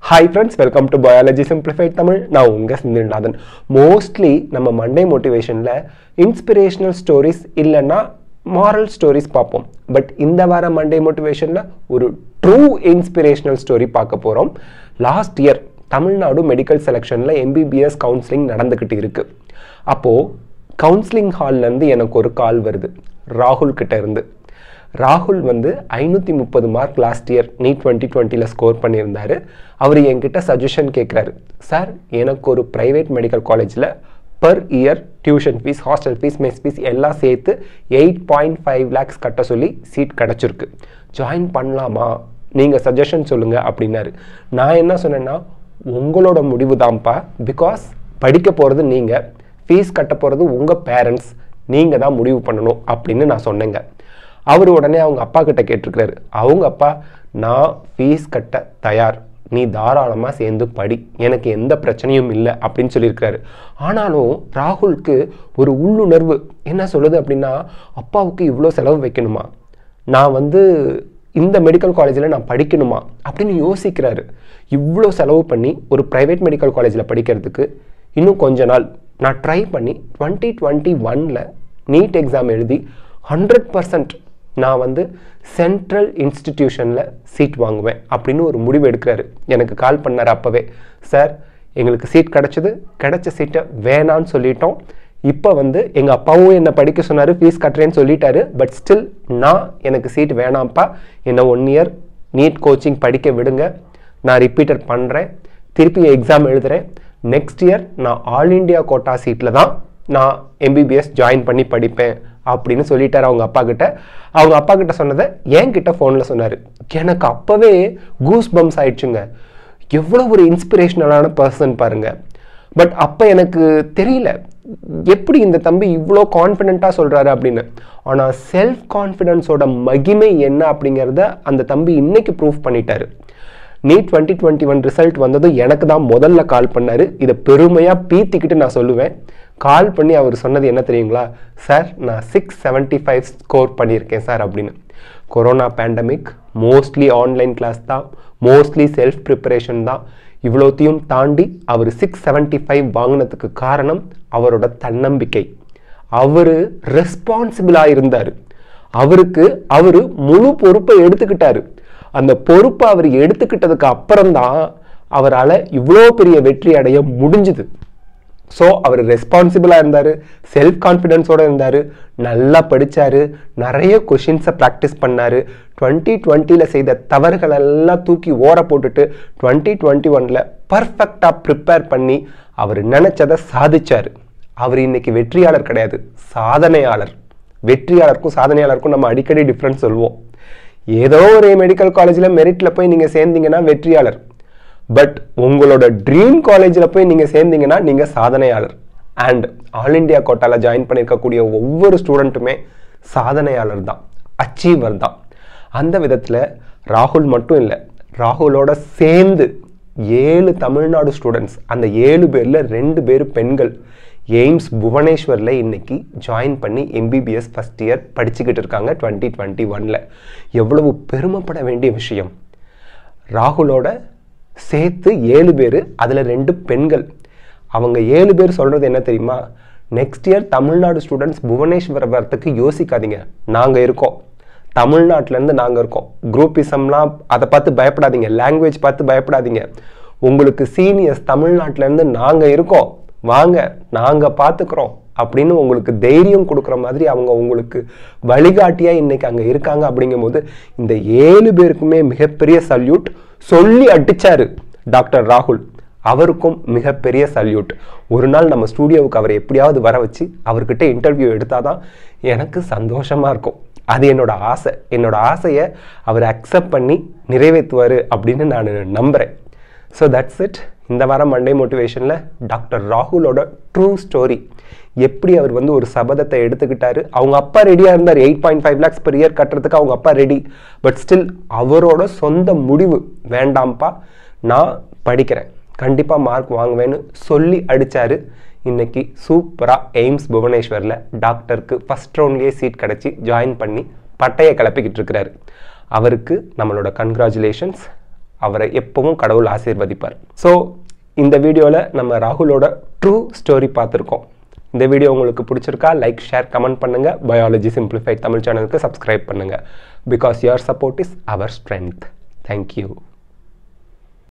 hi friends welcome to biology simplified Tamil நான் உங்கள் Senthilnathan mostly நம்ம மண்டே மோட்டிவேஷனில் இன்ஸ்பிரேஷனல் ஸ்டோரிஸ் இல்லைன்னா மாரல் ஸ்டோரிஸ் பார்ப்போம் பட் இந்த வார மண்டே மோட்டிவேஷனில் ஒரு ட்ரூ இன்ஸ்பிரேஷனல் ஸ்டோரி பார்க்க போகிறோம் லாஸ்ட் இயர் தமிழ்நாடு மெடிக்கல் செலெக்ஷனில் எம்பிபிஎஸ் கவுன்சிலிங் நடந்துக்கிட்டு இருக்கு அப்போது கவுன்சிலிங் ஹால்லேருந்து எனக்கு ஒரு கால் வருது ராகுல் கிட்ட இருந்து ராகுல் வந்து ஐநூற்றி முப்பது mark last year NEET twenty டுவெண்ட்டியில் ஸ்கோர் பண்ணியிருந்தாரு அவர் என்கிட்ட சஜஷன் கேட்குறாரு சார் எனக்கு ஒரு ப்ரைவேட் மெடிக்கல் காலேஜில் per year tuition fees hostel fees mess fees எல்லாம் சேர்த்து எயிட் பாயிண்ட் ஃபைவ் லேக்ஸ் கட்ட சொல்லி சீட் கிடச்சிருக்கு ஜாயின் பண்ணலாமா நீங்கள் சஜஷன் சொல்லுங்கள் அப்படின்னாரு நான் என்ன சொன்னேன்னா உங்களோட முடிவு தான்ப்பா பிகாஸ் படிக்க போகிறது நீங்கள் ஃபீஸ் கட்ட போகிறது உங்கள் பேரண்ட்ஸ் நீங்கள் தான் முடிவு பண்ணணும் அப்படின்னு நான் சொன்னேங்க அவர் உடனே அவங்க அப்பா கிட்ட கேட்டிருக்கிறாரு அவங்க அப்பா நான் ஃபீஸ் கட்ட தயார் நீ தாராளமாக சேர்ந்து படி எனக்கு எந்த பிரச்சனையும் இல்லை அப்படின்னு சொல்லியிருக்கிறாரு ஆனாலும் ராகுலுக்கு ஒரு உள்ளுணர்வு என்ன சொல்லுது அப்படின்னா அப்பாவுக்கு இவ்வளோ செலவு வைக்கணுமா நான் வந்து இந்த மெடிக்கல் காலேஜில் நான் படிக்கணுமா அப்படின்னு யோசிக்கிறாரு இவ்வளோ செலவு பண்ணி ஒரு ப்ரைவேட் மெடிக்கல் காலேஜில் படிக்கிறதுக்கு இன்னும் கொஞ்ச நாள் நான் ட்ரை பண்ணி டுவெண்ட்டி டுவெண்ட்டி ஒனில் நீட் எக்ஸாம் எழுதி ஹண்ட்ரட் பர்சன்ட் நான் வந்து சென்ட்ரல் இன்ஸ்டிடியூஷனில் சீட் வாங்குவேன் அப்படின்னு ஒரு முடிவு எடுக்கிறாரு எனக்கு கால் பண்ணார் அப்போவே சார் எங்களுக்கு சீட் கிடச்சிது கிடைச்ச சீட்டை வேணான்னு சொல்லிட்டோம் இப்போ வந்து எங்கள் அப்பாவும் என்னை படிக்க சொன்னார் ஃபீஸ் கட்டுறேன்னு சொல்லிட்டாரு பட் ஸ்டில் நான் எனக்கு சீட் வேணாம்ப்பா என்னை ஒன் இயர் நீட் கோச்சிங் படிக்க விடுங்க நான் ரிப்பீட்டர் பண்ணுறேன் திருப்பி எக்ஸாம் எழுதுகிறேன் நெக்ஸ்ட் இயர் நான் ஆல் இண்டியா கோட்டா சீட்டில் தான் நான் எம்பிபிஎஸ் ஜாயின் பண்ணி படிப்பேன் அப்படின்னு சொல்லிட்டாரு அவங்க அப்பா கிட்ட அவங்க அப்பா கிட்ட சொன்னதை என் கிட்ட ஃபோனில் சொன்னார் எனக்கு அப்போவே கூஸ் பம்ஸ் ஆயிடுச்சுங்க எவ்வளோ ஒரு இன்ஸ்பிரேஷனலான பர்சன் பாருங்க பட் அப்போ எனக்கு தெரியல எப்படி இந்த தம்பி இவ்வளோ கான்ஃபிடென்ட்டாக சொல்கிறாரு அப்படின்னு ஆனால் செல்ஃப் கான்ஃபிடென்ஸோட மகிமை என்ன அப்படிங்கிறத அந்த தம்பி இன்னைக்கு ப்ரூவ் பண்ணிட்டாரு NEET twenty twenty one result வந்ததும் எனக்கு தான் முதல்ல கால் பண்ணார் இதை பெருமையாக பீத்திக்கிட்டு நான் சொல்லுவேன் கால் பண்ணி அவர் சொன்னது என்ன தெரியுங்களா சார் நான் சிக்ஸ் செவன்ட்டி ஃபைவ் ஸ்கோர் பண்ணியிருக்கேன் சார் அப்படின்னு corona pandemic mostly online class தான் மோஸ்ட்லி செல்ஃப் ப்ரிப்பரேஷன் தான் இவ்வளோத்தையும் தாண்டி அவர் சிக்ஸ் செவன்ட்டி ஃபைவ் வாங்கினதுக்கு காரணம் அவரோட தன்னம்பிக்கை அவர் ரெஸ்பான்சிபிளாக இருந்தார் அவருக்கு அவர் முழு பொறுப்பை எடுத்துக்கிட்டாரு அந்த பொறுப்பை அவர் எடுத்துக்கிட்டதுக்கு அப்புறம்தான் அவரால் இவ்வளோ பெரிய வெற்றி அடைய முடிஞ்சுது ஸோ அவர் ரெஸ்பான்சிபிளாக இருந்தார் செல்ஃப் கான்ஃபிடென்ஸோடு இருந்தார் நல்லா படித்தார் நிறைய கொஷின்ஸை ப்ராக்டிஸ் பண்ணார் டுவெண்ட்டி டுவெண்ட்டியில் செய்த தவறுகள் எல்லாம் தூக்கி ஓர போட்டுட்டு டுவெண்ட்டி டுவெண்ட்டி ஒனில் பர்ஃபெக்டாக ப்ரிப்பேர் பண்ணி அவர் நினச்சதை சாதிச்சார் அவர் இன்னைக்கு வெற்றியாளர் கிடையாது சாதனையாளர் வெற்றியாளருக்கும் சாதனையாளருக்கும் நம்ம அடிக்கடி டிஃப்ரென்ஸ் சொல்லுவோம் ஏதோ ஒரு மெடிக்கல் காலேஜில் மெரிட்டில் போய் நீங்கள் சேர்ந்தீங்கன்னா வெற்றியாளர் பட் உங்களோட ட்ரீம் காலேஜில் போய் நீங்கள் சேர்ந்தீங்கன்னா நீங்கள் சாதனையாளர் அண்ட் ஆல் இண்டியா கோட்டாவில் ஜாயின் பண்ணியிருக்கக்கூடிய ஒவ்வொரு ஸ்டூடெண்ட்டுமே சாதனையாளர் தான் அச்சீவர் தான் அந்த விதத்தில் ராகுல் மட்டும் இல்லை ராகுலோட சேர்ந்து ஏழு தமிழ்நாடு ஸ்டூடெண்ட்ஸ் அந்த ஏழு பேரில் ரெண்டு பேர் பெண்கள் எய்ம்ஸ் புவனேஸ்வரில் இன்னைக்கு ஜாயின் பண்ணி எம்பிபிஎஸ் ஃபஸ்ட் இயர் படிச்சுக்கிட்டு இருக்காங்க டுவெண்ட்டி டுவெண்ட்டி ஒனில் எவ்வளவு பெருமைப்பட வேண்டிய விஷயம் ராகுலோட சேர்த்து ஏழு பேர் அதில் ரெண்டு பெண்கள் அவங்க ஏழு பேர் சொல்கிறது என்ன தெரியுமா next year Tamil Nadu students Bhubaneswar வரத்துக்கு யோசிக்காதீங்க நாங்கள் இருக்கோம் தமிழ்நாட்டிலேருந்து நாங்கள் இருக்கோம் குரூப்பிசம்லாம் அதை பார்த்து பயப்படாதீங்க லாங்குவேஜ் பார்த்து பயப்படாதீங்க உங்களுக்கு சீனியர்ஸ் தமிழ்நாட்டிலேருந்து நாங்கள் இருக்கோம் வாங்க நாங்கள் பார்த்துக்குறோம் அப்படின்னு உங்களுக்கு தைரியம் கொடுக்குற மாதிரி அவங்க உங்களுக்கு வழிகாட்டியாக இன்னைக்கு அங்கே இருக்காங்க அப்படிங்கும்போது இந்த ஏழு பேருக்குமே மிகப்பெரிய சல்யூட் சொல்லி அடிச்சாரு டாக்டர் ராகுல் அவருக்கும் மிகப்பெரிய சல்யூட் ஒரு நாள் நம்ம ஸ்டூடியோவுக்கு அவர் எப்படியாவது வர வச்சு அவர்கிட்ட இன்டர்வியூ எடுத்தாதான் எனக்கு சந்தோஷமா இருக்கும் அது என்னோட ஆசை என்னோட ஆசையை அவர் அக்செப்ட் பண்ணி நிறைவேற்றுவார் அப்படின்னு நான் நம்புகிறேன் ஸோ தட்ஸ் இட் இந்த வாரம் மண்டே மோட்டிவேஷனில் டாக்டர் ராகுலோட ட்ரூ ஸ்டோரி எப்படி அவர் வந்து ஒரு சபதத்தை எடுத்துக்கிட்டாரு அவங்க அப்பா ரெடியாக இருந்தார் eight point five lakhs per year கட்டுறதுக்கு அவங்க அப்பா ரெடி பட் ஸ்டில் அவரோட சொந்த முடிவு வேண்டாம்ப்பா நான் படிக்கிறேன் கண்டிப்பாக மார்க் வாங்குவேன்னு சொல்லி அடித்தார் இன்னைக்கு சூப்பராக எய்ம்ஸ் புவனேஸ்வரில் டாக்டருக்கு ஃபஸ்ட் ரவுண்ட்லேயே சீட் கிடச்சி ஜாயின் பண்ணி பட்டையை கிளப்பிக்கிட்டு இருக்கிறாரு அவருக்கு நம்மளோட கங்க்ராச்சுலேஷன்ஸ் அவரை எப்பவும் கடவுள் ஆசீர்வதிப்பார் ஸோ இந்த வீடியோவில் நம்ம ராகுலோட ட்ரூ ஸ்டோரி பார்த்துருக்கோம் இந்த வீடியோ உங்களுக்கு பிடிச்சிருக்கா லைக் ஷேர் கமெண்ட் பண்ணுங்கள் பயாலஜி சிம்பிளிஃபைட் தமிழ் சேனலுக்கு சப்ஸ்கிரைப் பண்ணுங்கள் because your support is our strength thank you